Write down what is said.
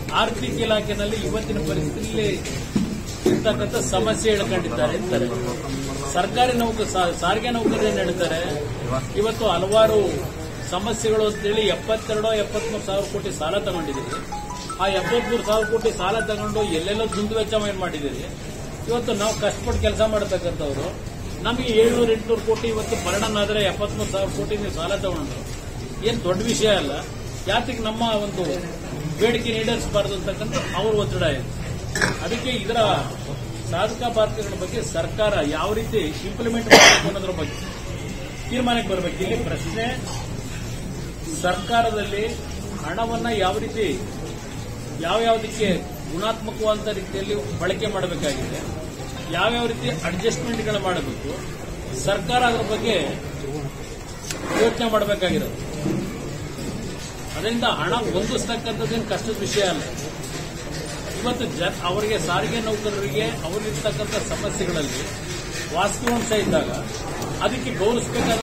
ಆರ್ಥಿಕ ಇಲಾಖೆನಲ್ಲಿ ಇವತ್ತಿನ ಪರಿಸ್ಥಿತಿಯಲ್ಲಿ ಇರ್ತಕ್ಕಂಥ ಸಮಸ್ಯೆ ಹೇಳ್ಕೊಂಡಿದ್ದಾರೆ ಅಂತಾರೆ ಸರ್ಕಾರಿ ನೌಕ ಸಾ- ಸಾರಿಗೆ ನೌಕರರು ಏನ್ ಹೇಳ್ತಾರೆ ಇವತ್ತು ಹಲವಾರು ಸಮಸ್ಯೆಗಳು ಅಂತೇಳಿ ಎಪ್ಪತ್ತೆರಡೋ ಎಪ್ಪತ್ಮೂರು ಸಾವಿರ ಕೋಟಿ ಸಾಲ ತಗೊಂಡಿದ್ದೀರಿ ಆ ಎಪ್ಪತ್ಮೂರು ಸಾವಿರ ಕೋಟಿ ಸಾಲ ತಗೊಂಡು ಎಲ್ಲೆಲ್ಲೋ ದುಂದು ವೆಚ್ಚ ಏನ್ ಮಾಡಿದ್ದೀರಿ ಇವತ್ತು ನಾವು ಕಷ್ಟಪಟ್ಟು ಕೆಲಸ ಮಾಡತಕ್ಕಂಥವ್ರು ನಮಗೆ ಏಳ್ನೂರು ಎಂಟುನೂರು ಕೋಟಿ ಇವತ್ತು ಪರಿಣಾಮ ಆದ್ರೆ ಎಪ್ಪತ್ಮೂರು ಸಾವಿರ ಕೋಟಿ ನೀವು ಸಾಲ ತಗೊಂಡ್ರು ಏನ್ ದೊಡ್ಡ ವಿಷಯ ಅಲ್ಲ ಯಾತಿಗೆ ನಮ್ಮ ಒಂದು ಬೇಡಿಕೆ ಈಡೇರಿಸಬಾರದು ಅಂತಕ್ಕಂಥ ಅವ್ರ ಒತ್ತಡ ಇದೆ ಅದಕ್ಕೆ ಇದರ ಸಾಧಕ ಬಾಧಕಗಳ ಬಗ್ಗೆ ಸರ್ಕಾರ ಯಾವ ರೀತಿ ಇಂಪ್ಲಿಮೆಂಟ್ ಮಾಡಬೇಕು ಅನ್ನೋದ್ರ ಬಗ್ಗೆ ತೀರ್ಮಾನಕ್ಕೆ ಬರಬೇಕು ಇಲ್ಲಿ ಪ್ರಶ್ನೆ ಸರ್ಕಾರದಲ್ಲಿ ಹಣವನ್ನ ಯಾವ ರೀತಿ ಯಾವ್ಯಾವುದಕ್ಕೆ ಗುಣಾತ್ಮಕವಾದ ರೀತಿಯಲ್ಲಿ ಬಳಕೆ ಮಾಡಬೇಕಾಗಿದೆ ಯಾವ್ಯಾವ ರೀತಿ ಅಡ್ಜಸ್ಟ್ಮೆಂಟ್ಗಳು ಮಾಡಬೇಕು ಸರ್ಕಾರ ಅದರ ಬಗ್ಗೆ ಯೋಚನೆ ಮಾಡಬೇಕಾಗಿರೋದು ಅದರಿಂದ ಹಣ ಹೊಂದಿಸ್ತಕ್ಕಂಥದ್ದೇನು ಕಷ್ಟದ ವಿಷಯ ಅಲ್ಲ ಇವತ್ತು ಜ ಅವರಿಗೆ ಸಾರಿಗೆ ನೌಕರರಿಗೆ ಅವರಿರ್ತಕ್ಕಂಥ ಸಮಸ್ಯೆಗಳಲ್ಲಿ ವಾಸ್ತವಾಂಶ ಇದ್ದಾಗ ಅದಕ್ಕೆ ಗೌರವಿಸಬೇಕಾದ